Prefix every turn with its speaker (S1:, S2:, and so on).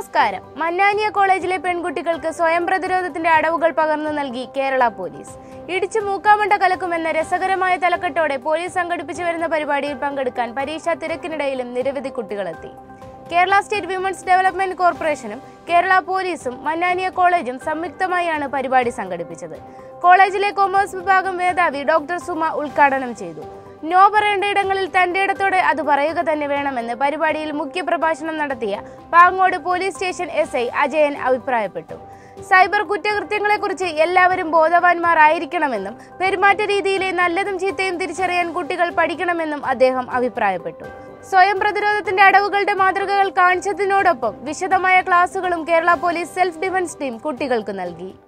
S1: നമസ്കാരം മന്നാനിയ കോളേജിലെ പെൺകുട്ടികൾക്ക് സ്വയം പ്രതിരോധത്തിന്റെ അടവുകൾ പകർന്നു നൽകി കേരള പോലീസ് ഇടിച്ചു മൂക്കാമണ്ട കലക്കുമെന്ന രസകരമായ തലക്കെട്ടോടെ പോലീസ് സംഘടിപ്പിച്ചു വരുന്ന പരിപാടിയിൽ പങ്കെടുക്കാൻ പരീക്ഷാ തിരക്കിനിടയിലും നിരവധി കുട്ടികളെത്തി കേരള സ്റ്റേറ്റ് വിമൻസ് ഡെവലപ്മെന്റ് കോർപ്പറേഷനും കേരള പോലീസും മന്നാനിയ കോളേജും സംയുക്തമായാണ് പരിപാടി സംഘടിപ്പിച്ചത് കോളേജിലെ കൊമേഴ്സ് വിഭാഗം മേധാവി ഡോക്ടർ സുമ ഉദ്ഘാടനം ചെയ്തു നോ പറയേണ്ട ഇടങ്ങളിൽ തന്റെ ഇടത്തോടെ അത് പറയുക തന്നെ വേണമെന്ന് പരിപാടിയിൽ മുഖ്യപ്രഭാഷണം നടത്തിയ Pangode police station S I Ajayan അഭിപ്രായപ്പെട്ടു സൈബർ കുറ്റകൃത്യങ്ങളെക്കുറിച്ച് എല്ലാവരും ബോധവാന്മാരായിരിക്കണമെന്നും പെരുമാറ്റ രീതിയിലെ നല്ലതും ചീത്തയും തിരിച്ചറിയാൻ കുട്ടികൾ പഠിക്കണമെന്നും അദ്ദേഹം അഭിപ്രായപ്പെട്ടു സ്വയം പ്രതിരോധത്തിന്റെ അടവുകളുടെ മാതൃകകൾ കാണിച്ചതിനോടൊപ്പം വിശദമായ ക്ലാസുകളും Kerala police self defence team കുട്ടികൾക്ക് നൽകി